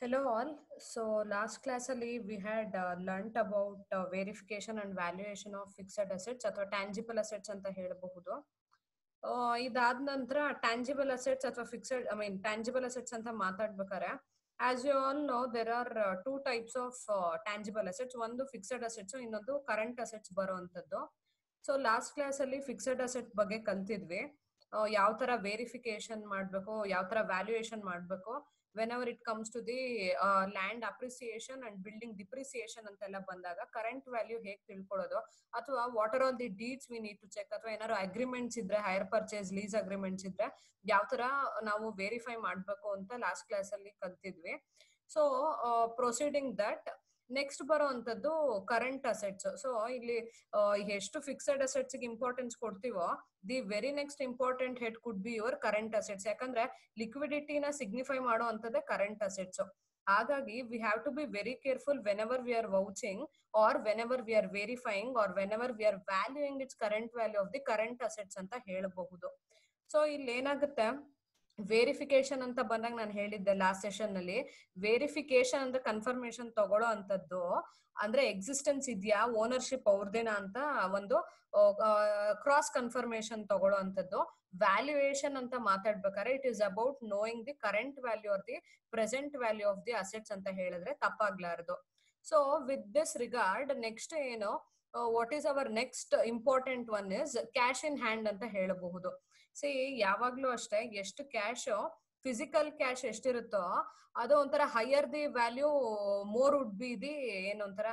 Hello all. So last class ಅಲ್ಲಿ we had uh, learnt about uh, verification and valuation of fixed assets ಅಥವಾ tangible assets ಅಂತ ಹೇಳಬಹುದು. ಆ, ಇದಾದ ನಂತರ ಟ್ಯಾಂಜಿಬಲ್ ಅಸೆಟ್ಸ್ ಅಥವಾ fixed I mean tangible assets ಅಂತ ಮಾತಾಡ್ಬೇಕಾರೆ as you all know there are two types of tangible assets ಒಂದು ಫಿಕ್ಸೆಡ್ ಅಸೆಟ್ಸ್ ಇನ್ನೊಂದು ಕರೆಂಟ್ ಅಸೆಟ್ಸ್ ಬರುವಂತದ್ದು ಸೊ ಲಾಸ್ಟ್ ಕ್ಲಾಸ್ ಅಲ್ಲಿ ಫಿಕ್ಸೆಡ್ ಅಸೆಟ್ ಬಗ್ಗೆ ಕಲ್ತಿದ್ವಿ ಯಾವ ತರ ವೇರಿಫಿಕೇಶನ್ ಮಾಡ್ಬೇಕು ಯಾವ ತರ ವ್ಯಾಲ್ಯೂಯೇಷನ್ ಮಾಡ್ಬೇಕು whenever it comes to the land appreciation and building depreciation ಅಂತೆಲ್ಲ ಬಂದಾಗ ಕರೆಂಟ್ ವ್ಯಾಲ್ಯೂ ಹೇಗ್ ತಿಳ್ಕೊಳ್ಳೋದು ಅಥವಾ what are all the deets we need to check ಅಥವಾ ಏನಾದ್ರು ಅಗ್ರಿಮೆಂಟ್ಸ್ ಇದ್ರೆ ಹೈರ್ ಪರ್ಚೇಸ್ ಲೀಸ್ ಅಗ್ರಿಮೆಂಟ್ಸ್ ಇದ್ರೆ ಯಾವ ತರ ನಾವು ವೆರಿಫೈ ಮಾಡ್ಬೇಕು ಅಂತ ಲಾಸ್ಟ್ ಕ್ಲಾಸ್ ಅಲ್ಲಿ ಕಲ್ತಿದ್ವಿ ಸೊ ಪ್ರೊಸೀಡಿಂಗ್ ದಟ್ ನೆಕ್ಸ್ಟ್ ಬರುವಂತದ್ದು ಕರೆಂಟ್ ಅಸೆಟ್ಸ್ ಸೊ ಇಲ್ಲಿ ಆ, ಎಷ್ಟು ಫಿಕ್ಸೆಡ್ ಅಸೆಟ್ಸ್ ಇಂಪಾರ್ಟೆನ್ಸ್ ಕೊಡ್ತೀವೋ the very next important head could be your current assets ಯಾಕಂದ್ರೆ ಲಿಕ್ವಿಡಿಟಿನ ಸಿಗ್ನಿಫೈ ಮಾಡೋ ಅಂತದೇ ಕರೆಂಟ್ ಅಸೆಟ್ಸ್ ಹಾಗಾಗಿ we have to be very careful whenever we are vouching or whenever we are verifying or whenever we are valuing its current value of the current assets ಅಂತ ಹೇಳಬಹುದು so ಇಲ್ಲಿ ಏನಾಗುತ್ತೆ verification ಅಂತ ಬಂದಾಗ ನಾನು ಹೇಳಿದ್ದೆ last session ನಲ್ಲಿ verification ಅಂದ್ರೆ ಕನ್ಫರ್ಮೇಶನ್ ತಗೊಳ್ಳೋ ಅಂತದ್ದು ಅಂದ್ರೆ ಎಕ್ಸಿಸ್ಟೆನ್ಸ್ ಇದೆಯಾ ಓನರ್ಶಿಪ್ ಅವ್ರದೇನಾ ಅಂತ ಒಂದು ಕ್ರಾಸ್ ಕನ್ಫರ್ಮೇಶನ್ ತಗೊಳ್ಳೋ ಅಂತದ್ದು ವ್ಯಾಲ್ಯೂಯೇಷನ್ ಅಂತ ಮಾತಾಡ್ಬೇಕಾದ್ರೆ it is about knowing the current value or the present value of the assets ಅಂತ ಹೇಳಿದ್ರೆ ತಪ್ಪಾಗ್ಲಾರ್ದು so with this regard next ಏನು what is our next important one is cash in hand ಅಂತ ಹೇಳಬಹುದು ಸಿ ಯಾವಾಗ್ಲೂ ಅಷ್ಟೇ ಎಷ್ಟು ಕ್ಯಾಶ್ ಫಿಸಿಕಲ್ ಕ್ಯಾಶ್ ಎಷ್ಟಿರುತ್ತೋ ಅದು ಒಂಥರ higher the value more would be the ಏನೊಂಥರ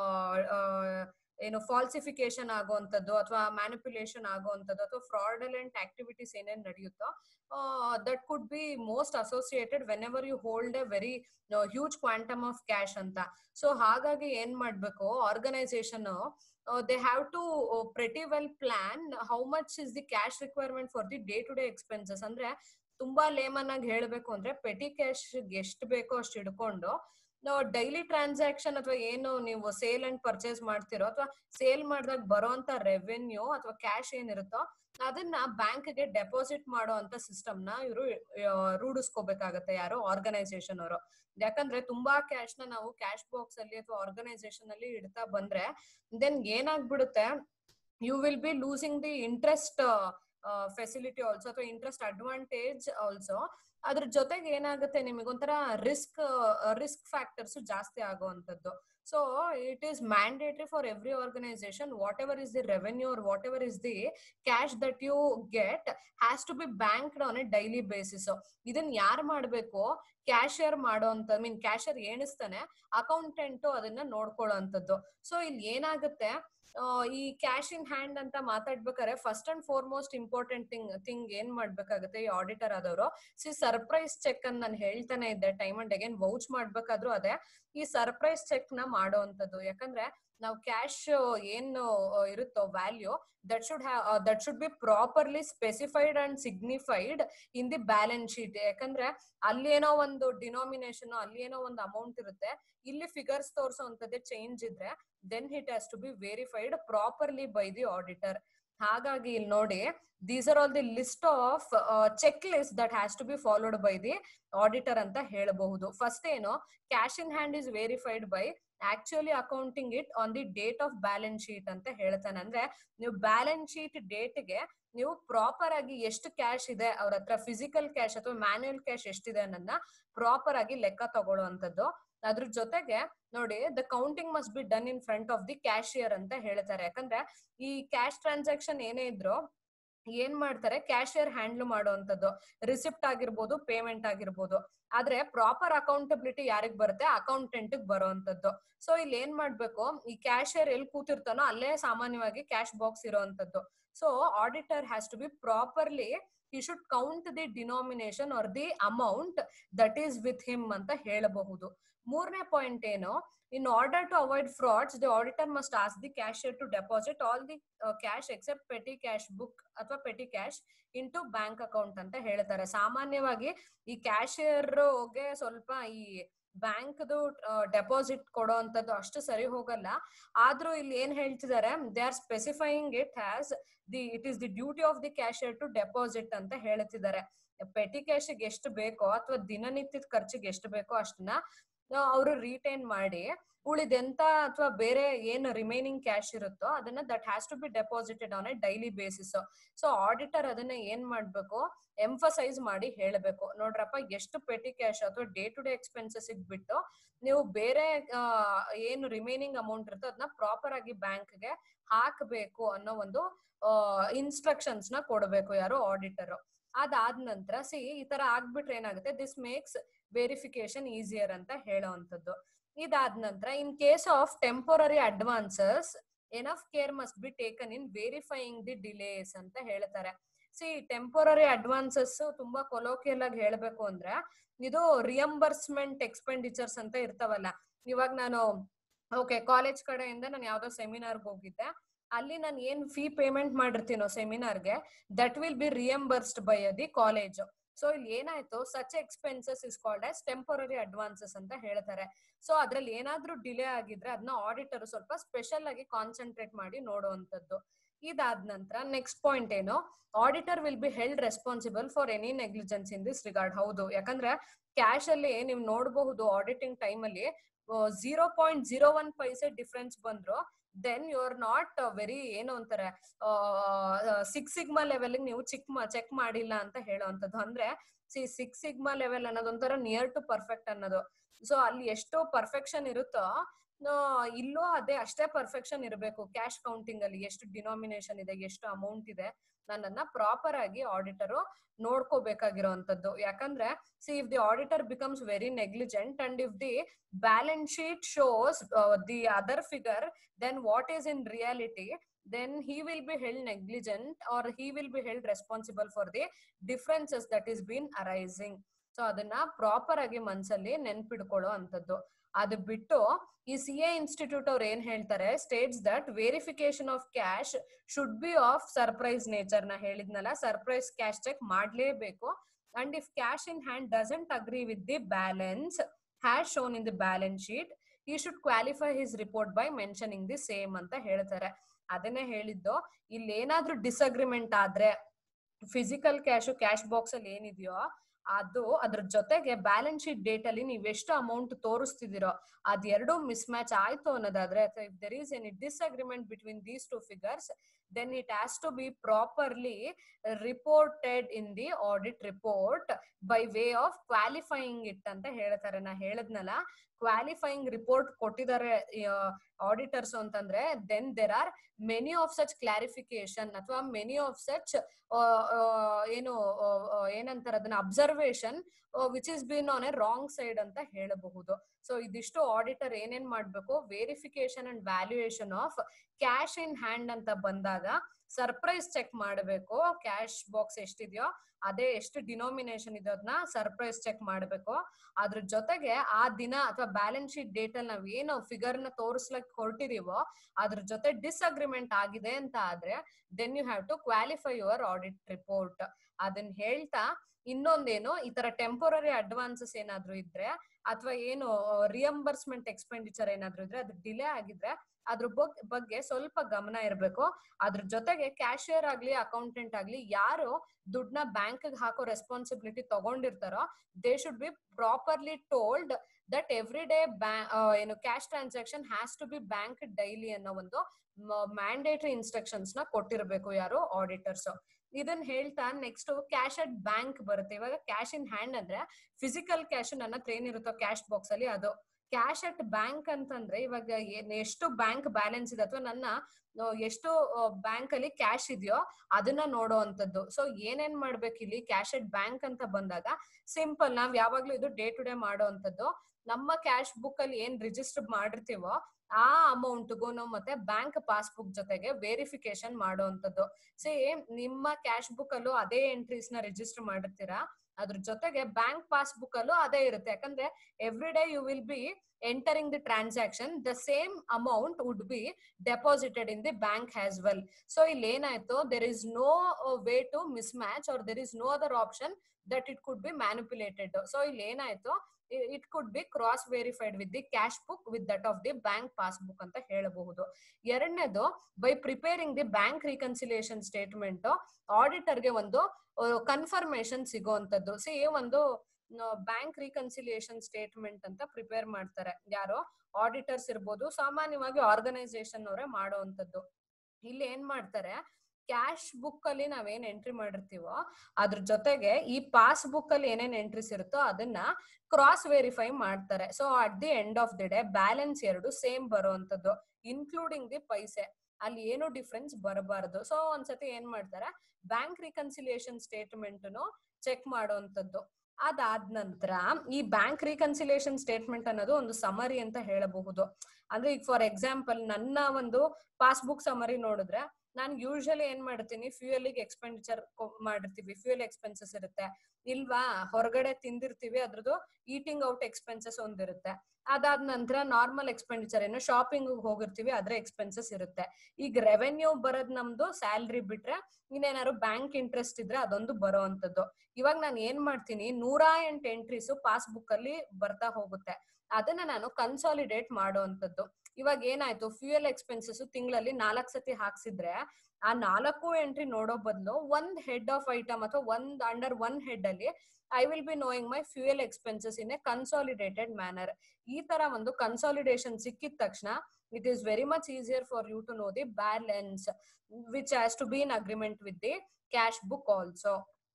ಏನು ಫಾಲ್ಸಿಫಿಕೇಶನ್ ಆಗುವಂತದ್ದು ಅಥವಾ ಮ್ಯಾನಿಪುಲೇಷನ್ ಆಗುವಂತದ್ದು ಅಥವಾ ಫ್ರಾಡಲೆಂಟ್ ಆಕ್ಟಿವಿಟೀಸ್ ಏನೇನ್ ನಡೆಯುತ್ತೋ that could be most associated whenever you hold a very huge quantum of cash ಅಂತ ಸೊ ಹಾಗಾಗಿ ಏನ್ ಮಾಡ್ಬೇಕು organisation they have to pretty well plan how much is the cash requirement for the day to day expenses ಅಂದ್ರೆ ತುಂಬಾ layman ಆಗಿ ಹೇಳ್ಬೇಕು ಅಂದ್ರೆ petty cash ಎಷ್ಟು ಬೇಕೋ ಅಷ್ಟು ಹಿಡ್ಕೊಂಡು ಡೈಲಿ ಟ್ರಾನ್ಸಾಕ್ಷನ್ ಅಥವಾ ಏನು ನೀವು ಸೇಲ್ ಅಂಡ್ ಪರ್ಚೇಸ್ ಮಾಡ್ತಿರೋ ಅಥವಾ ಸೇಲ್ ಮಾಡಿದಾಗ ಬರೋಂತ ರೆವೆನ್ಯೂ ಅಥವಾ ಕ್ಯಾಶ್ ಏನಿರುತ್ತೋ ಅದನ್ನ ಬ್ಯಾಂಕ್ ಗೆ ಡೆಪಾಸಿಟ್ ಮಾಡೋ ಅಂತ ಸಿಸ್ಟಮ್ ನ ಇವರು ರೂಢಿಸ್ಕೋಬೇಕಾಗತ್ತೆ ಯಾರು ಆರ್ಗನೈಸೇಷನ್ ಅವರು ಯಾಕಂದ್ರೆ ತುಂಬಾ ಕ್ಯಾಶ್ ನ ನಾವು ಕ್ಯಾಶ್ ಬಾಕ್ಸ್ ಅಲ್ಲಿ ಅಥವಾ ಆರ್ಗನೈಸೇಷನ್ ಅಲ್ಲಿ ಇಡ್ತಾ ಬಂದ್ರೆ ದೆನ್ ಏನಾಗ್ಬಿಡುತ್ತೆ you will be losing the interest facility also ಅಥವಾ ಇಂಟ್ರೆಸ್ಟ್ ಅಡ್ವಾಂಟೇಜ್ ಆಲ್ಸೋ ಅದ್ರ ಜೊತೆಗೆ ಏನಾಗುತ್ತೆ ನಿಮಗೊಂಥರ ರಿಸ್ಕ್ ರಿಸ್ಕ್ ಫ್ಯಾಕ್ಟರ್ಸ್ ಜಾಸ್ತಿ ಆಗುವಂತದ್ದು so it is mandatory for every organisation whatever is the revenue or whatever is the cash that you get has to be banked on a daily basis ಇದನ್ನ ಯಾರು ಮಾಡ್ಬೇಕು cashier ಮಾಡೋ ಅಂತ ಮೀನ್ cashier ಏಣಿಸ್ತಾನೆ accountant ಅದನ್ನ ನೋಡ್ಕೊಳ್ಳೋ ಅಂತದ್ದು so ಇಲ್ಲಿ ಏನಾಗುತ್ತೆ ಈ ಕ್ಯಾಶ್ ಇನ್ ಹ್ಯಾಂಡ್ ಅಂತ ಮಾತಾಡ್ಬೇಕಾದ್ರೆ first and foremost important thing thing ಏನ್ ಮಾಡ್ಬೇಕಾಗುತ್ತೆ ಈ ಆಡಿಟರ್ ಆದವರು ಸಿ ಸರ್ಪ್ರೈಸ್ ಚೆಕ್ ಅನ್ನ ನಾನು ಹೇಳ್ತಾನೆ ಇದ್ದೆ ಟೈಮ್ ಅಂಡ್ ಅಗೇನ್ ವೌಚ್ ಮಾಡ್ಬೇಕಾದ್ರೂ ಅದೇ ಈ ಸರ್ಪ್ರೈಸ್ ಚೆಕ್ ನ ಮಾಡೋ ಅಂತದ್ದು ಯಾಕಂದ್ರೆ ನಾವು ಕ್ಯಾಶ್ ಏನು ಇರುತ್ತೋ value that should have that should be properly specified and signified in the balance sheet ಯಾಕಂದ್ರೆ ಅಲ್ಲಿ ಏನೋ ಒಂದು ಡಿನಾಮಿನೇಷನ್ ಅಲ್ಲಿ ಏನೋ ಒಂದು ಅಮೌಂಟ್ ಇರುತ್ತೆ ಇಲ್ಲಿ ಫಿಗರ್ಸ್ ತೋರಿಸೋ ಅಂತದ್ದೇ ಚೇಂಜ್ ಇದ್ರೆ then it has to be verified properly by the auditor ಹಾಗಾಗಿ ಇಲ್ಲಿ ನೋಡಿ these are all the list of check list that has to be followed by the auditor ಅಂತ ಹೇಳಬಹುದು ಫಸ್ಟ್ ಏನು cash in hand is verified by actually accounting it on the date of balance sheet ಅಂತ ಹೇಳ್ತಾನೆ ಅಂದ್ರೆ ನೀವು balance sheet ಡೇಟ್ಗೆ ನೀವು proper ಆಗಿ ಎಷ್ಟು ಕ್ಯಾಶ್ ಇದೆ ಅವ್ರ ಹತ್ರ ಫಿಸಿಕಲ್ ಕ್ಯಾಶ್ ಅಥವಾ ಮ್ಯಾನ್ಯುಯಲ್ ಕ್ಯಾಶ್ ಎಷ್ಟಿದೆ ಅನ್ನೋದನ್ನ ಪ್ರಾಪರ್ ಆಗಿ ಲೆಕ್ಕ ತಗೊಳ್ಳುವಂತದ್ದು ಅದ್ರ ಜೊತೆಗೆ ನೋಡಿ the counting must be done in front of the cashier ಅಂತ ಹೇಳ್ತಾರೆ ಯಾಕಂದ್ರೆ ಈ ಕ್ಯಾಶ್ ಟ್ರಾನ್ಸಾಕ್ಷನ್ ಏನೇ ಇದ್ರು ಏನ್ ಮಾಡ್ತಾರೆ ಕ್ಯಾಶಿಯರ್ ಹ್ಯಾಂಡ್ಲ್ ಮಾಡುವಂತದ್ದು ರಿಸಿಪ್ಟ್ ಆಗಿರ್ಬೋದು ಪೇಮೆಂಟ್ ಆಗಿರ್ಬೋದು ಆದ್ರೆ ಪ್ರಾಪರ್ ಅಕೌಂಟಬಿಲಿಟಿ ಯಾರಿಗ್ ಬರುತ್ತೆ ಅಕೌಂಟೆಂಟ್ ಬರುವಂತದ್ದು ಸೊ ಇಲ್ಲಿ ಏನ್ ಮಾಡ್ಬೇಕು ಈ ಕ್ಯಾಶಿಯರ್ ಎಲ್ಲಿ ಕೂತಿರ್ತಾನೋ ಅಲ್ಲೇ ಸಾಮಾನ್ಯವಾಗಿ ಕ್ಯಾಶ್ ಬಾಕ್ಸ್ ಇರೋವಂಥದ್ದು so auditor has to be properly he should count the denomination or the amount that is with him ಅಂತ ಹೇಳಬಹುದು ಮೂರನೇ ಪಾಯಿಂಟ್ ಏನು in order to avoid frauds the auditor must as the cashier to deposit all the cash except petty cash book ಅಥವಾ petty cash into bank account ಅಂತ ಹೇಳ್ತಾರೆ ಸಾಮಾನ್ಯವಾಗಿ ಈ ಕ್ಯಾಶಿಯರ್ಗೆ ಸ್ವಲ್ಪ ಈ ಬ್ಯಾಂಕ್ದು ಡೆಪಾಸಿಟ್ ಕೊಡೋ ಅಂತದ್ದು ಅಷ್ಟು ಸರಿ ಹೋಗಲ್ಲ ಆದ್ರೂ ಇಲ್ಲಿ ಏನ್ ಹೇಳ್ತಿದ್ದಾರೆ they are specifying it has the it is the duty of the cashier to deposit ಅಂತ ಹೇಳ್ತಿದ್ದಾರೆ ಪೆಟಿ ಕ್ಯಾಶಿಗೆ ಎಷ್ಟು ಬೇಕೋ ಅಥವಾ ದಿನನಿತ್ಯದ ಖರ್ಚಿಗೆ ಎಷ್ಟು ಬೇಕೋ ಅಷ್ಟನ್ನ ಅವರು ರಿಟೈನ್ ಮಾಡಿ ಉಳಿದೆಂತ ಅಥವಾ ಬೇರೆ ಏನು ರಿಮೈನಿಂಗ್ ಕ್ಯಾಶ್ ಇರುತ್ತೋ ಅದನ್ನ that has to be deposited on a daily basis so auditor ಅದನ್ನ ಏನ್ ಮಾಡ್ಬೇಕು ಎಂಫಸೈಸ್ ಮಾಡಿ ಹೇಳಬೇಕು ನೋಡ್ರಪ್ಪ ಎಷ್ಟು ಪೆಟಿ ಕ್ಯಾಶ್ ಅಥವಾ ಡೇ ಟು ಡೇ ಎಕ್ಸ್ಪೆನ್ಸಸ್ ಬಿಟ್ಟು ನೀವು ಬೇರೆ ಆ, ಏನು ರಿಮೈನಿಂಗ್ ಅಮೌಂಟ್ ಇರುತ್ತೋ ಅದನ್ನ ಪ್ರಾಪರ್ ಆಗಿ ಬ್ಯಾಂಕ್ಗೆ ಹಾಕಬೇಕು ಅನ್ನೋ ಒಂದು ಇನ್ಸ್ಟ್ರಕ್ಷನ್ಸ್ ನ ಕೊಡಬೇಕು ಯಾರು ಆಡಿಟರ್ ಅದಾದ ನಂತರ ಸಿ ಈ ತರ ಆಗ್ಬಿಟ್ರೆ ಏನಾಗುತ್ತೆ ದಿಸ್ ಮೇಕ್ಸ್ ವೆರಿಫಿಕೇಶನ್ ಈಸಿಯರ್ ಅಂತ ಹೇಳೋವಂಥದ್ದು ಇದಾದ ನಂತರ in case of temporary advances enough care must be taken in verifying the delays ಅಂತ ಹೇಳ್ತಾರೆ ಸಿ ಟೆಂಪೊರರಿ ಅಡ್ವಾನ್ಸಸ್ ತುಂಬಾ ಕೊಲೋಕಿಯಲ್ ಆಗಿ ಹೇಳ್ಬೇಕು ಅಂದ್ರೆ ಇದು ರಿಯಂಬರ್ಸ್ಮೆಂಟ್ ಎಕ್ಸ್ಪೆಂಡಿಚರ್ಸ್ ಅಂತ ಇರ್ತಾವಲ್ಲ ಇವಾಗ ನಾನು ಓಕೆ ಕಾಲೇಜ್ ಕಡೆಯಿಂದ ನಾನು ಯಾವ್ದೋ ಸೆಮಿನಾರ್ಗೆ ಹೋಗಿದ್ದೆ ಅಲ್ಲಿ ನಾನು ಏನ್ ಫೀ ಪೇಮೆಂಟ್ ಮಾಡಿರ್ತೀನೋ ಸೆಮಿನಾರ್ಗೆ that will be reimbursed by the college so ಇಲ್ಲಿ ಏನಾಯ್ತು such expenses is called as temporary advances ಅಂತ ಹೇಳ್ತಾರೆ ಸೊ ಅದ್ರಲ್ಲಿ ಏನಾದ್ರೂ ಡಿಲೇ ಆಗಿದ್ರೆ ಅದನ್ನ ಆಡಿಟರ್ ಸ್ವಲ್ಪ ಸ್ಪೆಷಲ್ ಆಗಿ ಕಾನ್ಸಂಟ್ರೇಟ್ ಮಾಡಿ ನೋಡುವಂತದ್ದು ಇದಾದ ನಂತರ ನೆಕ್ಸ್ಟ್ ಪಾಯಿಂಟ್ ಏನು auditor will be held responsible for any negligence in this regard ಹೌದು ಯಾಕಂದ್ರೆ ಕ್ಯಾಶ್ ಅಲ್ಲಿ ನೀವು ನೋಡಬಹುದು ಆಡಿಟಿಂಗ್ ಟೈಮ್ ಅಲ್ಲಿ zero point zero one paise difference ಬಂದ್ರು then you are not very ಏನು ಅಂತಾರೆ ಸಿಕ್ಸ್ ಸಿಗ್ಮಾ ಲೆವೆಲ್ ನೀವು ಚಿಕ್ ಚೆಕ್ ಮಾಡಿಲ್ಲ ಅಂತ ಹೇಳುವಂತದ್ದು ಅಂದ್ರೆ ಸಿ ಸಿಕ್ಸ್ ಸಿಗ್ಮಾ ಲೆವೆಲ್ ಅನ್ನೋದು ಒಂಥರ ನಿಯರ್ ಟು ಪರ್ಫೆಕ್ಟ್ ಅನ್ನೋದು ಸೊ ಅಲ್ಲಿ ಎಷ್ಟು ಪರ್ಫೆಕ್ಷನ್ ಇರುತ್ತೋ ಆ, ಇಲ್ಲೂ ಅದೇ ಅಷ್ಟೇ ಪರ್ಫೆಕ್ಷನ್ ಇರಬೇಕು ಕ್ಯಾಶ್ ಕೌಂಟಿಂಗ್ ಅಲ್ಲಿ ಎಷ್ಟು ಡಿನಾಮಿನೇಷನ್ ಇದೆ ಎಷ್ಟು ಅಮೌಂಟ್ ಇದೆ ನನ್ನನ್ನ ಪ್ರಾಪರ್ ಆಗಿ ಆಡಿಟರು ನೋಡ್ಕೋಬೇಕಾಗಿರೋಂಥದ್ದು ಯಾಕಂದ್ರೆ see if the auditor becomes very negligent and if the balance sheet shows the other figure then what is in reality then he will be held negligent or he will be held responsible for the differences that is been arising so ಅದನ್ನ proper ಆಗಿ ಮನ್ಸಲ್ಲಿ ನೆನ್ಪಿಡ್ಕೊಳ್ಳೋ ಅಂತದ್ದು ಅದು ಬಿಟ್ಟು ಈ C A institute ಅವ್ರು ಏನ್ ಹೇಳ್ತಾರೆ states that verification of cash should be of surprise nature ನ ಹೇಳಿದ್ನಲ್ಲ ಸರ್ಪ್ರೈಸ್ ಕ್ಯಾಶ್ ಚೆಕ್ ಮಾಡ್ಲೇಬೇಕು and if cash in hand doesn't agree with the balance has shown in the balance sheet he should qualify his report by mentioning the same ಅಂತ ಹೇಳ್ತಾರೆ ಅದನ್ನೇ ಹೇಳಿದ್ದು ಇಲ್ಲಿ ಏನಾದ್ರೂ disagreement ಆದ್ರೆ ಫಿಸಿಕಲ್ ಕ್ಯಾಶ್ ಕ್ಯಾಶ್ ಬಾಕ್ಸ್ ಅಲ್ಲಿ ಏನಿದೆಯೋ ಅದು ಅದ್ರ ಜೊತೆಗೆ ಬ್ಯಾಲೆನ್ಸ್ ಶೀಟ್ ಡೇಟ್ ಅಲ್ಲಿ ನೀವ್ ಎಷ್ಟು ಅಮೌಂಟ್ ತೋರಿಸ್ತಿದಿರೋ ಅದೆರಡು ಮಿಸ್ ಮ್ಯಾಚ್ ಆಯ್ತು ಅನ್ನೋದಾದ್ರೆ ಅಥವಾ if there is any disagreement between these two figures then it has to be properly reported in the audit report by way of qualifying it ಅಂತ ಹೇಳ್ತಾರೆ ನಾ ಹೇಳದ್ನಲ್ಲ ಕ್ವಾಲಿಫೈಯಿಂಗ್ ರಿಪೋರ್ಟ್ ಕೊಟ್ಟಿದ್ದಾರೆ ಆಡಿಟರ್ಸ್ ಅಂತಂದ್ರೆ then there are many of such clarification ಅಥವಾ many of such ಏನು ಆ, ಆ, ಏನಂತಾರೆ ಅದನ್ನ observation which is been on a wrong side ಅಂತ ಹೇಳಬಹುದು ಸೊ ಇದಿಷ್ಟು ಆಡಿಟರ್ ಏನೇನ್ ಮಾಡ್ಬೇಕು verification and valuation of cash in hand ಅಂತ ಬಂದಾಗ ಸರ್ಪ್ರೈಸ್ ಚೆಕ್ ಮಾಡಬೇಕು ಕ್ಯಾಶ್ ಬಾಕ್ಸ್ ಎಷ್ಟಿದೆಯೋ ಅದೇ ಎಷ್ಟು ಡಿನೋಮಿನೇಷನ್ ಇದೆ ಅದನ್ನ ಸರ್ಪ್ರೈಸ್ ಚೆಕ್ ಮಾಡಬೇಕು ಅದ್ರ ಜೊತೆಗೆ ಆ ದಿನ ಅಥವಾ ಬ್ಯಾಲೆನ್ಸ್ ಶೀಟ್ ಡೇಟ್ ಅಲ್ಲಿ ನಾವ್ ಏನು ಫಿಗರ್ ನ ತೋರಿಸ್ಲಕ್ ಹೊರಟಿದೀವೋ ಅದ್ರ ಜೊತೆ ಡಿಸ್ಅಗ್ರಿಮೆಂಟ್ ಆಗಿದೆ ಅಂತ ಆದ್ರೆ then you have to qualify your audit report ಅದನ್ನ ಹೇಳ್ತಾ ಇನ್ನೊಂದೇನು ಈ ತರ ಟೆಂಪೊರರಿ ಅಡ್ವಾನ್ಸಸ್ ಏನಾದ್ರು ಇದ್ರೆ ಅಥವಾ ಏನು ರಿಯಂಬರ್ಸ್ಮೆಂಟ್ ಎಕ್ಸ್ಪೆಂಡಿಚರ್ ಏನಾದ್ರು ಇದ್ರೆ ಅದು ಡಿಲೇ ಆಗಿದ್ರೆ ಅದ್ರ ಬಗ್- ಬಗ್ಗೆ ಸ್ವಲ್ಪ ಗಮನ ಇರಬೇಕು ಅದ್ರ ಜೊತೆಗೆ ಕ್ಯಾಶಿಯರ್ ಆಗ್ಲಿ ಅಕೌಂಟೆಂಟ್ ಆಗ್ಲಿ ಯಾರು ದುಡ್ಡನ್ನ ಬ್ಯಾಂಕ್ ಹಾಕೋ ರೆಸ್ಪಾನ್ಸಿಬಿಲಿಟಿ ತಗೊಂಡಿರ್ತಾರೋ they should be properly told that every day ಏನು cash transaction has to be bank daily ಅನ್ನೋ ಒಂದು ಮ್ಯಾಂಡೇಟರಿ ಇನ್ಸ್ಟ್ರಕ್ಷನ್ಸ್ ನ ಕೊಟ್ಟಿರ್ಬೇಕು ಯಾರು ಆಡಿಟರ್ಸ್ ಇದನ್ನ ಹೇಳ್ತಾ ನೆಕ್ಸ್ಟ್ ಕ್ಯಾಶ್ ಅಟ್ ಬ್ಯಾಂಕ್ ಬರುತ್ತೆ ಇವಾಗ ಕ್ಯಾಶ್ ಇನ್ ಹ್ಯಾಂಡ್ ಅಂದ್ರೆ ಫಿಸಿಕಲ್ ಕ್ಯಾಶ್ ನನ್ನ ಹತ್ರ ಏನಿರುತ್ತೋ ಕ್ಯಾಶ್ ಬಾಕ್ಸ್ ಅಲ್ಲಿ ಅದು ಕ್ಯಾಶ್ ಅಟ್ ಬ್ಯಾಂಕ್ ಅಂತಂದ್ರೆ ಇವಾಗ ಏನ್- ಎಷ್ಟು ಬ್ಯಾಂಕ್ ಬ್ಯಾಲೆನ್ಸ್ ಇದೆ ಅಥವಾ ನನ್ನ ಆ, ಎಷ್ಟು ಬ್ಯಾಂಕ್ ಅಲ್ಲಿ ಕ್ಯಾಶ್ ಇದೆಯೋ ಅದನ್ನ ನೋಡೋ ಅಂತದ್ದು ಸೊ ಏನೇನ್ ಮಾಡ್ಬೇಕು ಇಲ್ಲಿ ಕ್ಯಾಶ್ ಅಟ್ ಬ್ಯಾಂಕ್ ಅಂತ ಬಂದಾಗ ಸಿಂಪಲ್ ನಾವ್ ಯಾವಾಗ್ಲೂ ಇದು ಡೇ ಟು ಡೇ ಮಾಡೋ ಅಂತದ್ದು ನಮ್ಮ ಕ್ಯಾಶ್ ಬುಕ್ ಅಲ್ಲಿ ಏನ್ ರಿಜಿಸ್ಟರ್ ಮಾಡಿರ್ತೀವೋ ಆ ಅಮೌಂಟ್ಗೂ ಮತ್ತೆ ಬ್ಯಾಂಕ್ ಪಾಸ್ಬುಕ್ ಜೊತೆಗೆ ವೇರಿಫಿಕೇಶನ್ ಮಾಡುವಂತದ್ದು ಸಿ ನಿಮ್ಮ ಕ್ಯಾಶ್ ಬುಕ್ ಅಲ್ಲೂ ಅದೇ ಎಂಟ್ರೀಸ್ ನ ರಿಜಿಸ್ಟರ್ ಮಾಡಿರ್ತೀರಾ ಅದ್ರ ಜೊತೆಗೆ ಬ್ಯಾಂಕ್ ಪಾಸ್ಬುಕ್ ಅಲ್ಲೂ ಅದೇ ಇರುತ್ತೆ ಯಾಕಂದ್ರೆ every day you will be entering the transaction the same amount would be deposited in the bank as well so ಇಲ್ಲಿ ಏನಾಯ್ತು there is no way to mismatch or there is no other option that it could be manipulated so ಇಲ್ಲಿ ಏನಾಯ್ತು it could be cross verified with the cash book with that of the bank passbook ಅಂತ ಹೇಳಬಹುದು ಎರಡನೇದು by preparing the bank reconciliation statement ಆಡಿಟರ್ಗೆ ಒಂದು confirmation ಸಿಗೋಂಥದ್ದು see ಒಂದು bank reconciliation statement ಅಂತ ಪ್ರಿಪೇರ್ ಮಾಡ್ತಾರೆ ಯಾರೋ ಆಡಿಟರ್ಸ್ ಇರ್ಬೋದು ಸಾಮಾನ್ಯವಾಗಿ ಆರ್ಗನೈಸೇಷನ್ ಅವರೇ ಮಾಡುವಂತದ್ದು ಇಲ್ಲಿ ಏನ್ ಮಾಡ್ತಾರೆ ಕ್ಯಾಶ್ ಬುಕ್ ಅಲ್ಲಿ ನಾವೇನ್ ಎಂಟ್ರಿ ಮಾಡಿರ್ತೀವೋ ಅದ್ರ ಜೊತೆಗೆ ಈ ಪಾಸ್ ಬುಕ್ ಅಲ್ಲಿ ಏನೇನ್ ಎಂಟ್ರೀಸ್ ಇರುತ್ತೋ ಅದನ್ನ ಕ್ರಾಸ್ ವೆರಿಫೈ ಮಾಡ್ತಾರೆ so at the end of the day balance ಎರಡು ಸೇಮ್ ಬರುವಂತದ್ದು ಇನ್ಕ್ಲೂಡಿಂಗ್ ದಿ ಪೈಸೆ ಅಲ್ಲಿ ಏನು ಡಿಫ್ರೆನ್ಸ್ ಬರಬಾರದು ಸೊ ಒಂದ್ಸತಿ ಏನ್ ಮಾಡ್ತಾರೆ ಬ್ಯಾಂಕ್ ರಿಕನ್ಸಿಲಿಯೇಷನ್ ಸ್ಟೇಟ್ಮೆಂಟ್ ಚೆಕ್ ಮಾಡುವಂತದ್ದು ಅದಾದ ನಂತರ ಈ ಬ್ಯಾಂಕ್ ರಿಕನ್ಸಿಲಿಯೇಷನ್ ಸ್ಟೇಟ್ಮೆಂಟ್ ಅನ್ನೋದು ಒಂದು ಸಮರಿ ಅಂತ ಹೇಳಬಹುದು ಅಂದ್ರೆ ಈಗ ಫಾರ್ ಎಕ್ಸಾಂಪಲ್ ನನ್ನ ಒಂದು ಪಾಸ್ಬುಕ್ ಸಮರಿ ನೋಡಿದ್ರೆ ನಾನು ಯೂಶಲಿ ಏನ್ ಮಾಡ್ತೀನಿ ಫ್ಯೂಯಲಿಗೆ ಎಕ್ಸ್ಪೆಂಡಿಚರ್ ಮಾಡಿರ್ತೀವಿ ಫ್ಯೂಯಲ್ ಎಕ್ಸ್ಪೆನ್ಸಸ್ ಇರುತ್ತೆ ಇಲ್ವಾ ಹೊರಗಡೆ ತಿಂದಿರ್ತೀವಿ ಅದ್ರದ್ದು ಈಟಿಂಗ್ ಔಟ್ ಎಕ್ಸ್ಪೆನ್ಸಸ್ ಒಂದಿರುತ್ತೆ ಅದಾದ ನಂತರ ನಾರ್ಮಲ್ ಎಕ್ಸ್ಪೆಂಡಿಚರ್ ಏನು ಶಾಪಿಂಗ್ ಹೋಗಿರ್ತೀವಿ ಅದ್ರ ಎಕ್ಸ್ಪೆನ್ಸಸ್ ಇರುತ್ತೆ ಈಗ ರೆವೆನ್ಯೂ ಬರೋದ್ ನಮ್ದು ಸ್ಯಾಲ್ರಿ ಬಿಟ್ರೆ ಇನ್ನೇನಾದ್ರು ಬ್ಯಾಂಕ್ ಇಂಟ್ರೆಸ್ಟ್ ಇದ್ರೆ ಅದೊಂದು ಬರೋ ಅಂತದ್ದು ಇವಾಗ ನಾನು ಏನ್ ಮಾಡ್ತೀನಿ ನೂರ ಎಂಟು ಎಂಟ್ರೀಸ್ ಪಾಸ್ಬುಕ್ ಅಲ್ಲಿ ಬರ್ತಾ ಹೋಗುತ್ತೆ ಅದನ್ನ ನಾನು ಕನ್ಸಾಲಿಡೇಟ್ ಮಾಡುವಂತದ್ದು ಇವಾಗ ಏನಾಯ್ತು ಫ್ಯೂಯಲ್ ಎಕ್ಸ್ಪೆನ್ಸಸ್ ತಿಂಗಳಲ್ಲಿ ನಾಲ್ಕ್ ಸತಿ ಹಾಕ್ಸಿದ್ರೆ ಆ ನಾಲ್ಕು ಎಂಟ್ರಿ ನೋಡೋ ಬದಲು ಒಂದ್ ಹೆಡ್ ಆಫ್ ಐಟಮ್ ಅಥವಾ ಒಂದ್ ಅಂಡರ್ ಒನ್ ಹೆಡ್ ಅಲ್ಲಿ I will be knowing my fuel expenses in a consolidated manner ಈ ತರ ಒಂದು ಕನ್ಸಾಲಿಡೇಷನ್ ಸಿಕ್ಕಿದ ತಕ್ಷಣ it is very much easier for you to know the balance which has to be in agreement with the cash book also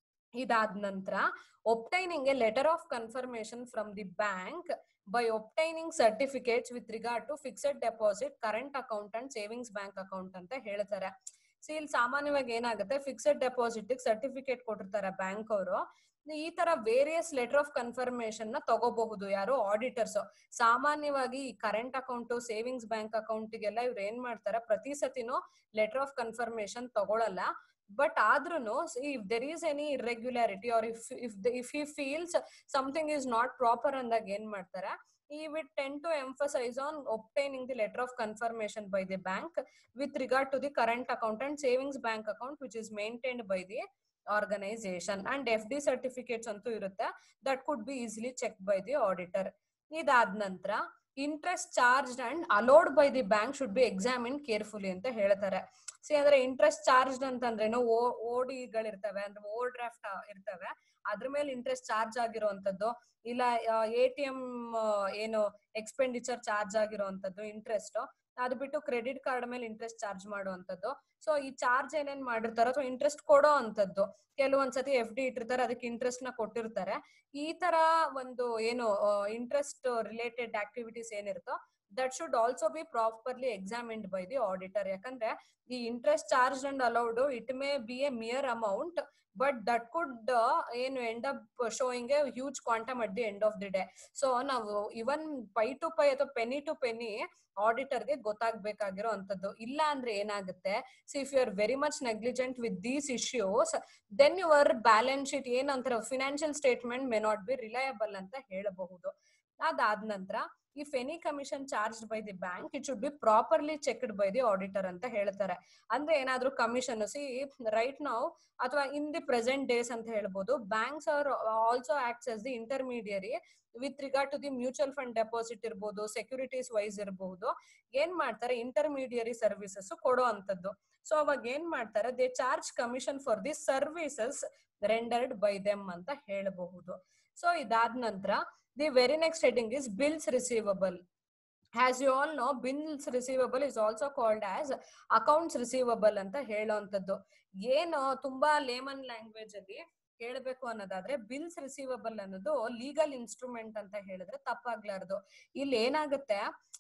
ಇದಾದ ನಂತರ obtaining a letter of confirmation from the bank by obtaining certificates with regard to fixed deposit current account and savings bank account ಅಂತ ಹೇಳ್ತಾರೆ see ಇಲ್ಲಿ ಸಾಮಾನ್ಯವಾಗಿ ಏನಾಗುತ್ತೆ fixed deposit certificate ಕೊಟ್ಟಿರ್ತಾರೆ bank ಅವರು ಈ ತರ ವೇರಿಯಸ್ ಲೆಟರ್ ಆಫ್ ಕನ್ಫರ್ಮೇಶನ್ ನ ತಗೋಬಹುದು ಯಾರು ಆಡಿಟರ್ಸ್ ಸಾಮಾನ್ಯವಾಗಿ ಈ ಕರೆಂಟ್ ಅಕೌಂಟ್ ಸೇವಿಂಗ್ಸ್ ಬ್ಯಾಂಕ್ ಅಕೌಂಟ್ಗೆಲ್ಲ ಇವ್ರು ಏನ್ ಮಾಡ್ತಾರೆ ಪ್ರತಿ ಸತಿನೂ ಲೆಟರ್ ಆಫ್ ಕನ್ಫರ್ಮೇಶನ್ ತಗೊಳಲ್ಲ ಬಟ್ ಆದ್ರೂ if there is any irregularity or if if if he feels something is not proper ಅಂದಾಗ ಏನ್ ಮಾಡ್ತಾರೆ he would tend to emphasize on obtaining the letter of confirmation by the bank with regard to the current account and savings bank account which is maintained by the organization and fd certificates ಅಂತೂ ಇರುತ್ತೆ that could be easily checked by the auditor ಇದಾದ ನಂತರ interest charge and allowed by the bank should be examine carefully ಅಂತ ಹೇಳ್ತಾರೆ C ಅಂದ್ರೆ interest charge ಅಂತಂದ್ರೇನು ಓಡಿಗಳಿರ್ತವೆ ಅಂದ್ರೆ over draft ಇರ್ತವೆ ಅದ್ರ ಮೇಲೆ ಇಂಟ್ರೆಸ್ಟ್ ಚಾರ್ಜ್ ಆಗಿರುವಂತದ್ದು ಇಲ್ಲ ಎ ಟಿ ಎಂ ಏನು ಎಕ್ಸ್ಪೆಂಡಿಚರ್ ಚಾರ್ಜ್ ಆಗಿರುವಂತದ್ದು ಇಂಟ್ರೆಸ್ಟ್ ಅದು ಬಿಟ್ಟು ಕ್ರೆಡಿಟ್ ಕಾರ್ಡ್ ಮೇಲೆ ಇಂಟ್ರೆಸ್ಟ್ ಚಾರ್ಜ್ ಮಾಡುವಂತದ್ದು ಸೊ ಈ ಚಾರ್ಜ್ ಏನೇನ್ ಮಾಡಿರ್ತಾರೋ ಅಥವಾ ಇಂಟ್ರೆಸ್ಟ್ ಕೊಡೋ ಅಂತದ್ದು ಕೆಲವೊಂದ್ಸತಿ ಎಫ್ ಡಿ ಇಟ್ಟಿರ್ತಾರೆ ಅದಕ್ಕೆ ಇಂಟ್ರೆಸ್ಟ್ ನ ಕೊಟ್ಟಿರ್ತಾರೆ ಈ ತರ ಒಂದು ಏನು ಇಂಟ್ರೆಸ್ಟ್ ರಿಲೇಟೆಡ್ ಆಕ್ಟಿವಿಟೀಸ್ ಏನಿರುತ್ತೋ that should also be properly examined by the auditor ಯಾಕಂದ್ರೆ ಈ interest charge and allowed it may be a mere amount but that could ಏನು end up showing a huge quantum at the end of the day so ನಾವು even pi to pi ಅಥವಾ ಪೆನಿ to ಪೆನಿ ಆಡಿಟರ್ಗೆ ಗೊತ್ತಾಗ್ಬೇಕಾಗಿರೋ ಅಂತದ್ದು ಇಲ್ಲ ಅಂದ್ರೆ ಏನಾಗುತ್ತೆ see if you are very much negligent with these issues then your balance sheet ಏನಂತಾರೆ financial statement may not be reliable ಅಂತ ಹೇಳಬಹುದು ಅದಾದ ನಂತರ if any commission charge by the bank it should be properly checked by the auditor ಅಂತ ಹೇಳ್ತಾರೆ ಅಂದ್ರೆ ಏನಾದ್ರೂ commission C right ನಾವು ಅಥವಾ ಇನ್ ದಿ ಪ್ರೆಸೆಂಟ್ ಡೇಸ್ ಅಂತ ಹೇಳ್ಬೋದು banks are also acts as the intermediary with regard to the mutual fund deposit ಇರ್ಬೋದು securities wise ಇರಬಹುದು ಏನ್ ಮಾಡ್ತಾರೆ ಇಂಟರ್ಮೀಡಿಯರಿ ಸರ್ವಿಸಸ್ ಕೊಡೋ ಅಂತದ್ದು ಸೊ ಅವಾಗ ಏನ್ ಮಾಡ್ತಾರೆ they charge commission for the services rendered by them ಅಂತ ಹೇಳಬಹುದು ಸೊ ಇದಾದ ನಂತರ the very next heading is bills receivable as you all know bills receivable is also called as accounts receivable ಅಂತ ಹೇಳೋಂಥದ್ದು ಏನು ತುಂಬಾ ಲೇಮನ್ ಲ್ಯಾಂಗ್ವೇಜ್ ಅಲ್ಲಿ ಹೇಳ್ಬೇಕು ಅನ್ನೋದಾದ್ರೆ ಬಿಲ್ಸ್ ರಿಸೀವಬಲ್ ಅನ್ನೋದು ಲೀಗಲ್ ಇನ್ಸ್ಟ್ರೂಮೆಂಟ್ ಅಂತ ಹೇಳಿದ್ರೆ ತಪ್ಪಾಗ್ಲಾರ್ದು ಇಲ್ಲಿ ಏನಾಗುತ್ತೆ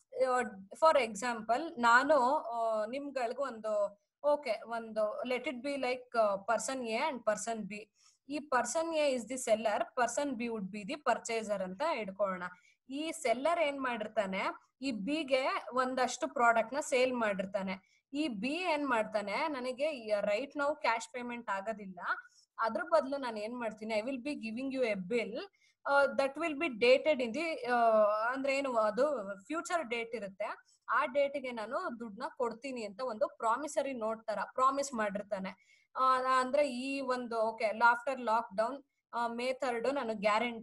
ಫಾರ್ ಎಕ್ಸಾಂಪಲ್ ನಾನು ನಿಮ್ಗಳಿಗೂ ಒಂದು ಓಕೆ ಒಂದು let it be like person A and person B ಈ person A is the seller person B would be the purchaser ಅಂತ ಇಟ್ಕೊಳ್ಳೋಣ ಈ ಸೆಲ್ಲರ್ ಏನ್ ಮಾಡಿರ್ತಾನೆ ಈ ಬಿಗೆ ಒಂದಷ್ಟು ಪ್ರಾಡಕ್ಟ್ ನ ಸೇಲ್ ಮಾಡಿರ್ತಾನೆ ಈ ಬಿ ಏನ್ ಮಾಡ್ತಾನೆ ನನಗೆ ರೈಟ್ ನಾವು ಕ್ಯಾಶ್ ಪೇಮೆಂಟ್ ಆಗೋದಿಲ್ಲ ಅದ್ರ ಬದಲು ನಾನು ಏನ್ ಮಾಡ್ತೀನಿ I will be giving you a bill that will be dated in the ಅಂದ್ರೆ ಏನು ಅದು ಫ್ಯೂಚರ್ ಡೇಟ್ ಇರುತ್ತೆ ಆ ಡೇಟ್ಗೆ ನಾನು ದುಡ್ಡನ್ನ ಕೊಡ್ತೀನಿ ಅಂತ ಒಂದು ಪ್ರಾಮಿಸರಿ ನೋಟ್ ತರ ಪ್ರಾಮಿಸ್ ಮಾಡಿರ್ತಾನೆ ಅಂದ್ರೆ ಈ ಒಂದು okay after lockdown May third ನಾನು ಗ್ಯಾರಂಟಿ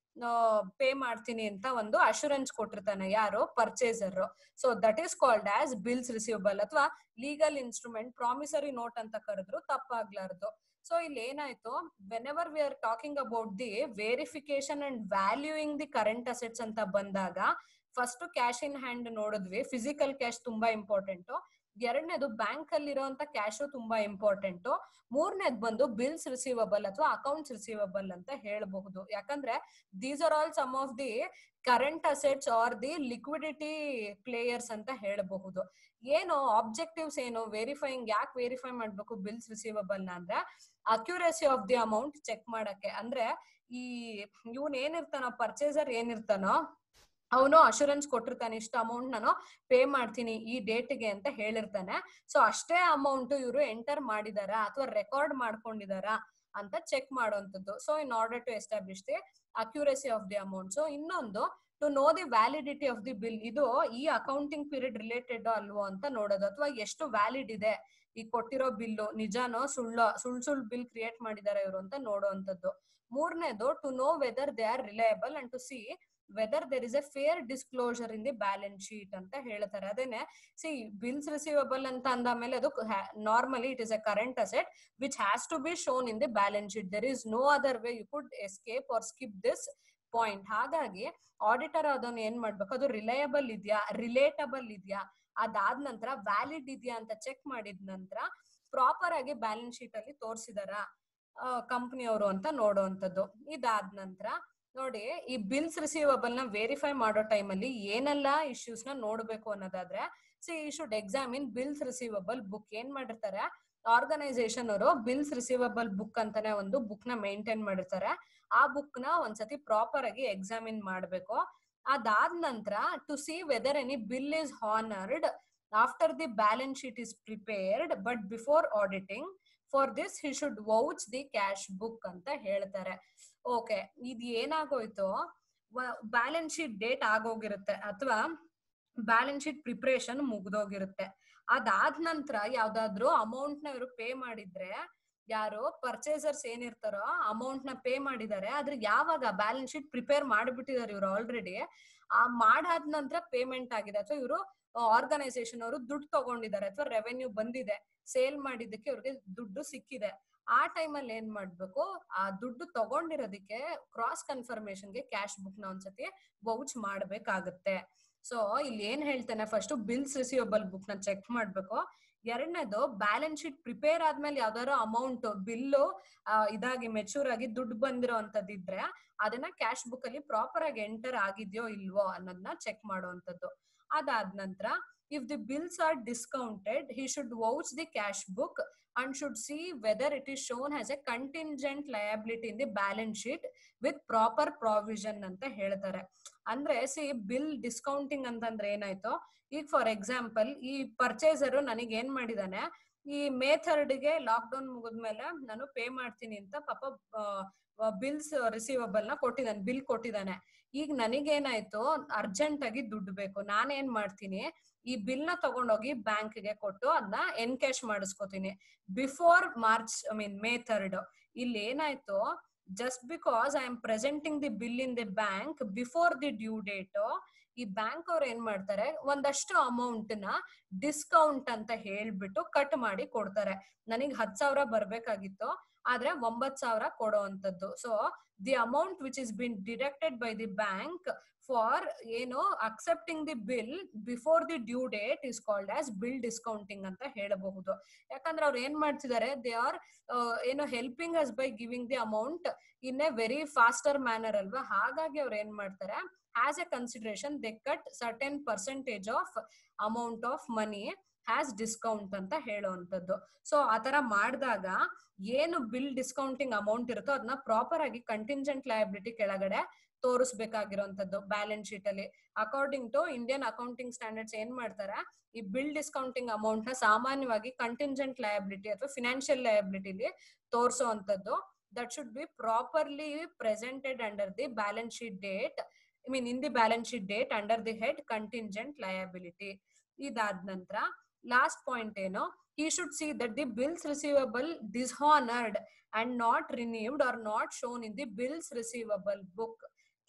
ಪೇ ಮಾಡ್ತೀನಿ ಅಂತ ಒಂದು ಅಶೂರೆನ್ಸ್ ಕೊಟ್ಟಿರ್ತಾನೆ ಯಾರು purchaser so that is called as bills receivable ಅಥವಾ ಲೀಗಲ್ ಇನ್ಸ್ಟ್ರೂಮೆಂಟ್ ಪ್ರಾಮಿಸರಿ ನೋಟ್ ಅಂತ ಕರೆದ್ರು ತಪ್ಪಾಗ್ಲಾರ್ದು ಸೊ ಇಲ್ಲಿ ಏನಾಯ್ತು whenever we are talking about the verification and valuing the current assets ಅಂತ ಬಂದಾಗ ಫಸ್ಟ್ ಕ್ಯಾಶ್ ಇನ್ ಹ್ಯಾಂಡ್ ನೋಡಿದ್ವಿ ಫಿಸಿಕಲ್ ಕ್ಯಾಶ್ ತುಂಬಾ ಇಂಪಾರ್ಟೆಂಟ್ ಎರಡನೇದು ಬ್ಯಾಂಕ್ ಅಲ್ಲಿ ಇರುವಂತ ಕ್ಯಾಶು ತುಂಬಾ ಇಂಪಾರ್ಟೆಂಟ್ ಮೂರನೇದು ಬಂದು ಬಿಲ್ಸ್ ರಿಸೀವಬಲ್ ಅಥವಾ ಅಕೌಂಟ್ಸ್ ರಿಸೀವಬಲ್ ಅಂತ ಹೇಳಬಹುದು ಯಾಕಂದ್ರೆ these are all some of the current assets are the liquidity players ಅಂತ ಹೇಳಬಹುದು ಏನು ಆಬ್ಜೆಕ್ಟಿವ್ಸ್ ಏನು ವೆರಿಫೈಯಿಂಗ್ ಯಾಕೆ ವೆರಿಫೈ ಮಾಡ್ಬೇಕು ಬಿಲ್ಸ್ ರಿಸೀವಬಲ್ ನ ಅಂದ್ರೆ accuracy of the amount check ಮಾಡಕ್ಕೆ ಅಂದ್ರೆ ಈ ಇವನ್ ಏನಿರ್ತಾನೋ ಪರ್ಚೇಸರ್ ಏನಿರ್ತಾನೋ ಅವನು ಅಶೂರೆನ್ಸ್ ಕೊಟ್ಟಿರ್ತಾನೆ ಇಷ್ಟು ಅಮೌಂಟ್ ನಾನು ಪೇ ಮಾಡ್ತೀನಿ ಈ ಡೇಟ್ಗೆ ಅಂತ ಹೇಳಿರ್ತಾನೆ ಸೊ ಅಷ್ಟೇ ಅಮೌಂಟ್ ಇವರು ಎಂಟರ್ ಮಾಡಿದಾರಾ ಅಥವಾ ರೆಕಾರ್ಡ್ ಮಾಡ್ಕೊಂಡಿದಾರಾ ಅಂತ ಚೆಕ್ ಮಾಡುವಂತದ್ದು so in order to establish the accuracy of the amount so ಇನ್ನೊಂದು to know the validity of the bill ಇದು ಈ ಅಕೌಂಟಿಂಗ್ ಪೀರಿಯಡ್ ರಿಲೇಟೆಡ್ ಅಲ್ವೋ ಅಂತ ನೋಡೋದು ಅಥವಾ ಎಷ್ಟು ವ್ಯಾಲಿಡ್ ಇದೆ ಈ ಕೊಟ್ಟಿರೋ ಬಿಲ್ಲು ನಿಜಾನೋ ಸುಳ್ಳು ಸುಳ್ ಸುಳ್ ಬಿಲ್ ಕ್ರಿಯೇಟ್ ಮಾಡಿದಾರೆ ಇವರು ಅಂತ ನೋಡುವಂತದ್ದು ಮೂರನೇದು to know whether they are reliable and to see whether there is a fair disclosure in the balance sheet ಅಂತ ಹೇಳ್ತಾರೆ ಅದೇನೆ ಸಿ ಬಿಲ್ಸ್ ರಿಸೀವಬಲ್ ಅಂತ ಅಂದಾದ್ಮೇಲೆ ಅದು normally it is a current asset which has to be shown in the balance sheet there is no other way you could escape or skip this point ಹಾಗಾಗಿ auditor ಅದನ್ನ ಏನ್ ಮಾಡ್ಬೇಕು ಅದು reliable ಇದೆಯಾ relatable ಇದೆಯಾ ಅದಾದ ನಂತರ ವ್ಯಾಲಿಡ್ ಇದೆಯಾ ಅಂತ ಚೆಕ್ ಮಾಡಿದ ನಂತರ ಪ್ರಾಪರ್ ಆಗಿ ಬ್ಯಾಲೆನ್ಸ್ ಶೀಟ್ ಅಲ್ಲಿ ತೋರಿಸಿದಾರ ಕಂಪ್ನಿಯವರು ಅಂತ ನೋಡುವಂತದ್ದು ಇದಾದ ನಂತರ ನೋಡಿ ಈ ಬಿಲ್ಸ್ ರಿಸೀವಬಲ್ ನ ವೆರಿಫೈ ಮಾಡೋ ಟೈಮ್ ಅಲ್ಲಿ ಏನೆಲ್ಲ ಇಶ್ಯೂಸ್ ನ ನೋಡ್ಬೇಕು ಅನ್ನೋದಾದ್ರೆ ಸಿ ಈ should examine bills receivable book ಏನ್ ಮಾಡಿರ್ತಾರೆ ಆರ್ಗನೈಸೇಷನ್ ಅವರು ಬಿಲ್ಸ್ ರಿಸೀವಬಲ್ ಬುಕ್ ಅಂತಾನೆ ಒಂದು ಬುಕ್ ನ ಮೇಂಟೈನ್ ಮಾಡಿರ್ತಾರೆ ಆ ಬುಕ್ ನ ಒಂದ್ಸತಿ ಪ್ರಾಪರ್ ಆಗಿ ಎಕ್ಸಾಮಿನ್ ಮಾಡ್ಬೇಕು ಅದಾದ ನಂತರ to see whether any bill is honoured after the balance sheet is prepared but before auditing for this he should vouch the cash book ಅಂತ ಹೇಳ್ತಾರೆ ಓಕೆ ಇದು ಏನಾಗೋಯ್ತು ಬ್ಯಾಲೆನ್ಸ್ ಶೀಟ್ ಡೇಟ್ ಆಗೋಗಿರುತ್ತೆ ಅಥವಾ ಬ್ಯಾಲೆನ್ಸ್ ಶೀಟ್ ಪ್ರಿಪರೇಷನ್ ಮುಗ್ದೋಗಿರುತ್ತೆ ಅದಾದ ನಂತರ ಯಾವ್ದಾದ್ರು amount ನ ಇವರು ಪೇ ಮಾಡಿದ್ರೆ ಯಾರು ಪರ್ಚೇಸರ್ಸ್ ಏನಿರ್ತಾರೋ ಅಮೌಂಟ್ ನ ಪೇ ಮಾಡಿದ್ದಾರೆ ಆದ್ರೆ ಯಾವಾಗ ಬ್ಯಾಲೆನ್ಸ್ ಶೀಟ್ ಪ್ರಿಪೇರ್ ಮಾಡಿಬಿಟ್ಟಿದ್ದಾರೆ ಇವರು ಆಲ್ರೆಡಿ ಆ ಮಾಡಾದ ನಂತರ ಪೇಮೆಂಟ್ ಆಗಿದೆ ಅಥವಾ ಇವರು ಆರ್ಗನೈಸೇಷನ್ ಅವರು ದುಡ್ಡು ತಗೊಂಡಿದ್ದಾರೆ ಅಥವಾ ರೆವೆನ್ಯೂ ಬಂದಿದೆ ಸೇಲ್ ಮಾಡಿದ್ದಕ್ಕೆ ಅವ್ರಿಗೆ ದುಡ್ಡು ಸಿಕ್ಕಿದೆ ಆ ಟೈಮಲ್ಲಿ ಏನ್ ಮಾಡ್ಬೇಕು ಆ ದುಡ್ಡು ತಗೊಂಡಿರೋದಕ್ಕೆ ಕ್ರಾಸ್ ಕನ್ಫರ್ಮೇಶನ್ಗೆ ಕ್ಯಾಶ್ ಬುಕ್ ನ ಒಂದ್ಸತಿ ವೌಚ್ ಮಾಡ್ಬೇಕಾಗತ್ತೆ ಸೊ ಇಲ್ಲಿ ಏನ್ ಹೇಳ್ತಾನೆ ಫಸ್ಟ್ ಬಿಲ್ಸ್ ರಿಸೀವಬಲ್ ಬುಕ್ ನ ಚೆಕ್ ಮಾಡ್ಬೇಕು ಎರಡನೇದು ಬ್ಯಾಲೆನ್ಸ್ ಶೀಟ್ ಪ್ರಿಪೇರ್ ಆದ್ಮೇಲೆ ಯಾವ್ದಾದ್ರು ಅಮೌಂಟ್ ಬಿಲ್ಲು ಇದಾಗಿ ಮೆಚೂರ್ ಆಗಿ ದುಡ್ಡು ಬಂದಿರೋ ಅಂತದಿದ್ರೆ ಅದನ್ನ ಕ್ಯಾಶ್ ಬುಕ್ ಅಲ್ಲಿ ಪ್ರಾಪರ್ ಆಗಿ ಎಂಟರ್ ಆಗಿದ್ಯೋ ಇಲ್ವೋ ಅನ್ನೋದನ್ನ ಚೆಕ್ ಮಾಡುವಂತದ್ದು ಅದಾದ ನಂತರ if the bills are discounted he should vouch the cash book and should see whether it is shown has a contingent liability in the balance sheet with proper provision ಅಂತ ಹೇಳ್ತಾರೆ ಅಂದ್ರೆ C bill discounting ಅಂತಂದ್ರೆ ಏನಾಯ್ತು ಈಗ for example ಈ purchaser ನನಗೆ ಏನ್ ಮಾಡಿದಾನೆ ಈ ಮೇ ಥರ್ಡ್ಗೆ ಲಾಕ್ ಡೌನ್ ಮುಗಿದ್ಮೇಲೆ ನಾನು ಪೇ ಮಾಡ್ತೀನಿ ಅಂತ ಪಾಪ ಬಿಲ್ಸ್ ರಿಸೀವಬಲ್ ನ ಕೊಟ್ಟಿದ್ದಾನೆ ಬಿಲ್ ಕೊಟ್ಟಿದ್ದಾನೆ ಈಗ ನನಗೇನಾಯ್ತು ಅರ್ಜೆಂಟ್ ಆಗಿ ದುಡ್ಡು ಬೇಕು ನಾನೇನ್ ಮಾಡ್ತೀನಿ ಈ ಬಿಲ್ ನ ತಗೊಂಡೋಗಿ ಬ್ಯಾಂಕ್ ಗೆ ಕೊಟ್ಟು ಅದನ್ನ ಎನ್ಕ್ಯಾಶ್ ಮಾಡಿಸ್ಕೋತೀನಿ before March I mean May third ಇಲ್ಲಿ ಏನಾಯ್ತು just because I am presenting the bill in the bank before the due date ಈ ಬ್ಯಾಂಕ್ ಅವ್ರು ಏನ್ ಮಾಡ್ತಾರೆ ಒಂದಷ್ಟು ಅಮೌಂಟ್ ನ ಡಿಸ್ಕೌಂಟ್ ಅಂತ ಹೇಳ್ಬಿಟ್ಟು ಕಟ್ ಮಾಡಿ ಕೊಡ್ತಾರೆ ನನಗ್ ಹತ್ ಸಾವಿರ ಬರ್ಬೇಕಾಗಿತ್ತು ಆದ್ರೆ ಒಂಬತ್ ಸಾವಿರ ಕೊಡೋ ಅಂತದ್ದು so the amount which is been deducted by the bank for ಏನು accepting the bill before the due date is called as bill discounting ಅಂತ ಹೇಳಬಹುದು ಯಾಕಂದ್ರೆ ಅವ್ರು ಏನ್ ಮಾಡ್ತಿದ್ದಾರೆ ದೇ ಆರ್ ಏನು helping us by giving the amount in a very faster manner ಅಲ್ವಾ ಹಾಗಾಗಿ ಅವ್ರು ಏನ್ ಮಾಡ್ತಾರೆ has a consideration they cut certain percentage of amount of money has discount ಅಂತ ಹೇಳುವಂತದ್ದು ಸೊ ಆತರ ಮಾಡಿದಾಗ ಏನು ಬಿಲ್ ಡಿಸ್ಕೌಂಟಿಂಗ್ ಅಮೌಂಟ್ ಇರುತ್ತೋ ಅದನ್ನ ಪ್ರಾಪರ್ ಆಗಿ ಕಂಟಿಂಜೆಂಟ್ ಲಯಬಿಲಿಟಿ ಕೆಳಗಡೆ ತೋರಿಸ್ಬೇಕಾಗಿರುವಂತದ್ದು ಬ್ಯಾಲೆನ್ಸ್ ಶೀಟ್ ಅಲ್ಲಿ according to Indian accounting standards ಏನ್ ಮಾಡ್ತಾರೆ ಈ ಬಿಲ್ ಡಿಸ್ಕೌಂಟಿಂಗ್ ಅಮೌಂಟ್ ನ ಸಾಮಾನ್ಯವಾಗಿ ಕಂಟಿಂಜೆಂಟ್ ಲಯಬಿಲಿಟಿ ಅಥವಾ ಫಿನಾನ್ಷಿಯಲ್ ಲಯಬಿಲಿಟಿಲಿ ತೋರಿಸುವಂತದ್ದು that should be properly presented under the balance sheet date I mean in the balance sheet date under the head contingent liability ಇದಾದ ನಂತರ ಲಾಸ್ಟ್ ಪಾಯಿಂಟ್ ಏನು he should see that the bills receivable dishonored and not renewed or not shown in the bills receivable book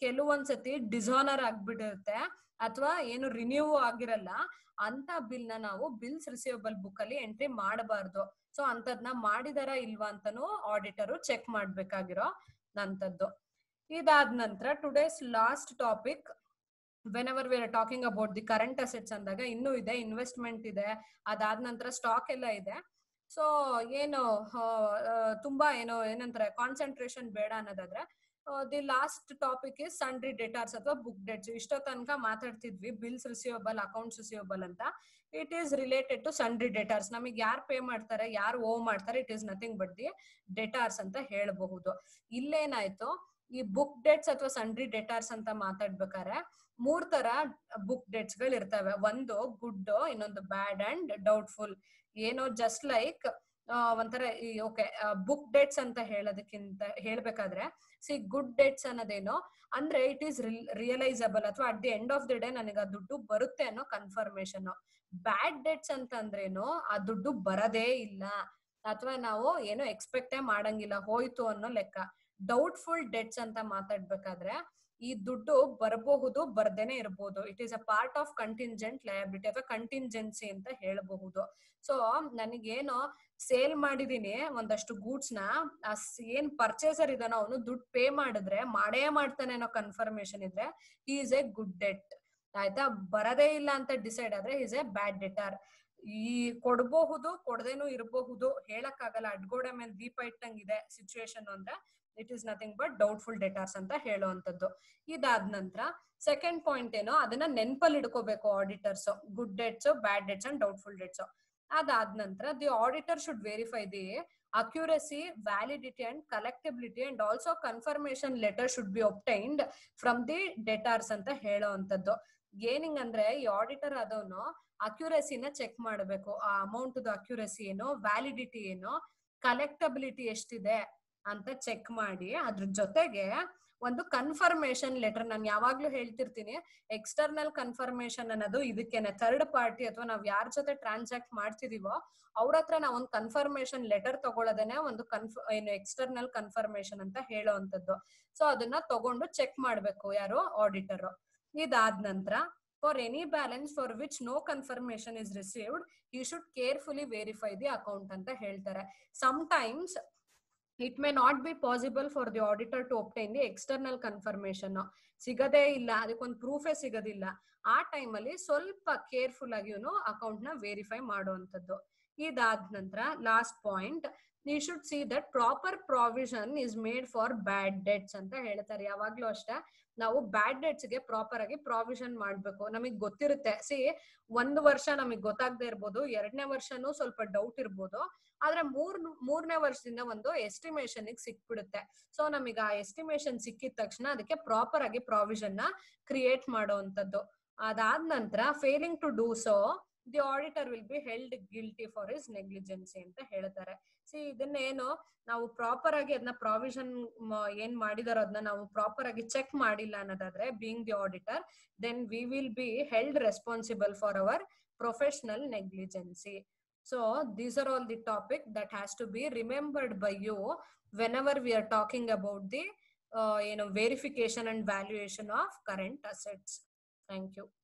ಕೆಲವೊಂದ್ಸತಿ dishonour ಆಗ್ಬಿಟ್ಟಿರುತ್ತೆ ಅಥವಾ ಏನು renew ಆಗಿರಲ್ಲ ಅಂತ bill ನ ನಾವು ಬಿಲ್ಸ್ ರಿಸೀವಬಲ್ ಬುಕ್ ಅಲ್ಲಿ ಎಂಟ್ರಿ ಮಾಡಬಾರ್ದು ಸೊ ಅಂತದ್ನ ಮಾಡಿದಾರ ಇಲ್ವಾ ಅಂತಾನು ಆಡಿಟರು ಚೆಕ್ ಮಾಡ್ಬೇಕಾಗಿರೋ ನಂತದ್ದು ಇದಾದ ನಂತರ today's last topic whenever we are talking about the current assets ಅಂದಾಗ ಇನ್ನೂ ಇದೆ ಇನ್ವೆಸ್ಟ್ಮೆಂಟ್ ಇದೆ ಅದಾದ ನಂತರ ಸ್ಟಾಕ್ ಎಲ್ಲ ಇದೆ ಸೊ ಏನು ಆ, ಆ, ತುಂಬಾ ಏನು ಏನಂತಾರೆ ಕಾನ್ಸಂಟ್ರೇಷನ್ ಬೇಡ ಅನ್ನೋದಾದ್ರೆ the last topic is sundry debtors ಅಥವಾ ಬುಕ್ ಡೇಟ್ಸ್ ಇಷ್ಟೋ ತನಕ ಮಾತಾಡ್ತಿದ್ವಿ ಬಿಲ್ಸ್ ರಿಸೀವಬಲ್ ಅಕೌಂಟ್ಸ್ ರಿಸೀವಬಲ್ ಅಂತ it is related to sundry debtors ನಮಗೆ ಯಾರು ಪೇ ಮಾಡ್ತಾರೆ ಯಾರು ಓ ಮಾಡ್ತಾರೆ it is nothing but the debtors ಅಂತ ಹೇಳಬಹುದು ಇಲ್ಲೇನಾಯ್ತು ಈ ಬುಕ್ ಡೇಟ್ಸ್ ಅಥವಾ ಸಂಡ್ರಿ ಡೇಟಾರ್ಸ್ ಅಂತ ಮಾತಾಡ್ಬೇಕಾದ್ರೆ ಮೂರ್ ತರ ಬುಕ್ ಡೇಟ್ಸ್ ಗಳು ಇರ್ತವೆ ಒಂದು ಗುಡ್ ಇನ್ನೊಂದು ಬ್ಯಾಡ್ ಅಂಡ್ ಡೌಟ್ಫುಲ್ ಏನೋ ಜಸ್ಟ್ ಲೈಕ್ ಒಂಥರ ಈ ಓಕೆ ಬುಕ್ ಡೇಟ್ಸ್ ಅಂತ ಹೇಳೋದಕ್ಕಿಂತ ಹೇಳ್ಬೇಕಾದ್ರೆ ಸಿ ಗುಡ್ ಡೇಟ್ಸ್ ಅನ್ನೋದೇನೋ ಅಂದ್ರೆ ಇಟ್ ಈಸ್ ರಿಯಲೈಸಬಲ್ ಅಥವಾ at the end of the day ನನಗೆ ಆ ದುಡ್ಡು ಬರುತ್ತೆ ಅನ್ನೋ ಕನ್ಫರ್ಮೇಶನ್ ಬ್ಯಾಡ್ ಡೇಟ್ಸ್ ಅಂತಂದ್ರೇನು ಆ ದುಡ್ಡು ಬರದೇ ಇಲ್ಲ ಅಥವಾ ನಾವು ಏನೋ ಎಕ್ಸ್ಪೆಕ್ಟೇ ಮಾಡಂಗಿಲ್ಲ ಹೋಯ್ತು ಅನ್ನೋ ಲೆಕ್ಕ ಡೌಟ್ಫುಲ್ ಡೆಟ್ಸ್ ಅಂತ ಮಾತಾಡ್ಬೇಕಾದ್ರೆ ಈ ದುಡ್ಡು ಬರಬಹುದು ಬರ್ದೇನೆ ಇರಬಹುದು it is a part of contingent liability ಅಥವಾ ಕಂಟಿಂಜೆನ್ಸಿ ಅಂತ ಹೇಳಬಹುದು ಸೊ ನನಗೇನೋ ಸೇಲ್ ಮಾಡಿದೀನಿ ಒಂದಷ್ಟು ಗೂಡ್ಸ್ ನ ಆ ಸ್- ಏನ್ ಪರ್ಚೇಸರ್ ಇದಾನೋ ಅವನು ದುಡ್ಡು ಪೇ ಮಾಡಿದ್ರೆ ಮಾಡೇ ಮಾಡ್ತಾನೆ ಅನ್ನೋ ಕನ್ಫರ್ಮೇಶನ್ ಇದ್ರೆ ಈಸ್ ಎ ಗುಡ್ ಡೆಟ್ ಆಯ್ತಾ ಬರದೇ ಇಲ್ಲ ಅಂತ ಡಿಸೈಡ್ ಆದ್ರೆ ಈಸ್ ಎ ಬ್ಯಾಡ್ ಡೆಟರ್ ಈ ಕೊಡಬಹುದು ಕೊಡದೇನು ಇರಬಹುದು ಹೇಳಕ್ಕಾಗಲ್ಲ ಅಡ್ಗೋಡೆ ಮೇಲೆ ದೀಪ ಇಟ್ಟಂಗಿದೆ ಸಿಚುವೇಶನ್ ಅಂದ್ರೆ it is nothing but doubtful debtors ಅಂತ ಹೇಳುವಂತದ್ದು ಇದಾದ ನಂತರ ಸೆಕೆಂಡ್ ಪಾಯಿಂಟ್ ಏನೋ ಅದನ್ನ ನೆನ್ಪಲ್ಲಿ ಇಡ್ಕೋಬೇಕು auditors good debts bad debts and doubtful debts ಅದಾದ ನಂತರ the auditor should verify the accuracy validity and collectability and also confirmation letter should be obtained from the debtors ಅಂತ ಹೇಳೋವಂಥದ್ದು ಏನಿಂಗ್ ಅಂದ್ರೆ ಈ ಆಡಿಟರ್ ಆದವನು ಅಕ್ಯುರಸಿನ ಚೆಕ್ ಮಾಡಬೇಕು ಆ ಅಮೌಂಟ್ ಅಕ್ಯುರಸಿ ಏನು ವ್ಯಾಲಿಡಿಟಿ ಏನು ಕಲೆಕ್ಟಬಿಲಿಟಿ ಎಷ್ಟಿದೆ ಅಂತ ಚೆಕ್ ಮಾಡಿ ಅದ್ರ ಜೊತೆಗೆ ಒಂದು ಕನ್ಫರ್ಮೇಶನ್ ಲೆಟರ್ ನಾನು ಯಾವಾಗ್ಲೂ ಹೇಳ್ತಿರ್ತೀನಿ ಎಕ್ಸ್ಟರ್ನಲ್ ಕನ್ಫರ್ಮೇಶನ್ ಅನ್ನೋದು ಇದಕ್ಕೇನೆ ಥರ್ಡ್ ಪಾರ್ಟಿ ಅಥವಾ ನಾವ್ ಯಾರ ಜೊತೆ ಟ್ರಾನ್ಸಾಕ್ಟ್ ಮಾಡ್ತಿದೀವೋ ಅವ್ರ ಹತ್ರ ನಾವ್ ಒಂದು ಕನ್ಫರ್ಮೇಶನ್ ಲೆಟರ್ ತಗೊಳ್ಳೋದೇನೆ ಒಂದು ಕನ್ಫ್ ಏನು ಎಕ್ಸ್ಟರ್ನಲ್ ಕನ್ಫರ್ಮೇಶನ್ ಅಂತ ಹೇಳೋವಂಥದ್ದು ಸೊ ಅದನ್ನ ತಗೊಂಡು ಚೆಕ್ ಮಾಡ್ಬೇಕು ಯಾರು ಆಡಿಟರ್ ಇದಾದ ನಂತರ for any balance for which no confirmation is received you should carefully verify the account ಅಂತ ಹೇಳ್ತಾರೆ times it may not be possible for the auditor to obtain the external confirmation ಸಿಗದೇ ಇಲ್ಲ ಅದಕ್ಕೊಂದು ಪ್ರೂಫೇ ಸಿಗೋದಿಲ್ಲ ಆ ಟೈಮಲ್ಲಿ ಸ್ವಲ್ಪ ಕೇರ್ಫುಲ್ ಆಗಿ ಇವನು ಅಕೌಂಟ್ ನ ವೆರಿಫೈ ಮಾಡುವಂತದ್ದು ಇದಾದ ನಂತರ last point you should see that proper provision is made for bad debts ಅಂತ ಹೇಳ್ತಾರೆ ಯಾವಾಗ್ಲೂ ಅಷ್ಟೇ ನಾವು ಬ್ಯಾಡ್ ಡೆಟ್ಸ್ ಗೆ ಪ್ರಾಪರ್ ಆಗಿ ಪ್ರಾವಿಷನ್ ಮಾಡ್ಬೇಕು ನಮಗ್ ಗೊತ್ತಿರುತ್ತೆ ಸಿ ಒಂದು ವರ್ಷ ನಮಗ್ ಗೊತ್ತಾಗದೆ ಇರ್ಬೋದು ಎರಡನೇ ವರ್ಷನೂ ಸ್ವಲ್ಪ ಡೌಟ್ ಇರ್ಬೋದು ಆದ್ರೆ ಮೂರ್ ಮೂರನೇ ವರ್ಷದಿಂದ ಒಂದು ಎಸ್ಟಿಮೇಶನ್ ಸಿಕ್ಬಿಡುತ್ತೆ ಸೊ ನಮಗ್ ಆ ಎಸ್ಟಿಮೇಶನ್ ಸಿಕ್ಕಿದ ತಕ್ಷಣ ಅದಕ್ಕೆ ಪ್ರಾಪರ್ ಆಗಿ ಪ್ರಾವಿಷನ್ ನ ಕ್ರಿಯೇಟ್ ಮಾಡುವಂತದ್ದು ಅದಾದ ನಂತರ failing to do so the auditor will be held guilty for is negligency ಅಂತ ಹೇಳ್ತಾರೆ ಸಿ ಇದನ್ನೇನು ನಾವು ಪ್ರಾಪರ್ ಆಗಿ ಅದನ್ನ ಪ್ರಾವಿಷನ್ ಏನ್ ಮಾಡಿದಾರೋ ಅದನ್ನ ನಾವು ಪ್ರಾಪರ್ ಆಗಿ ಚೆಕ್ ಮಾಡಿಲ್ಲ ಅನ್ನೋದಾದ್ರೆ being the auditor then we will be held responsible for our professional negligency so these are all the topic that has to be remembered by you whenever we are talking about the ಏನು verification and valuation of current assets thank you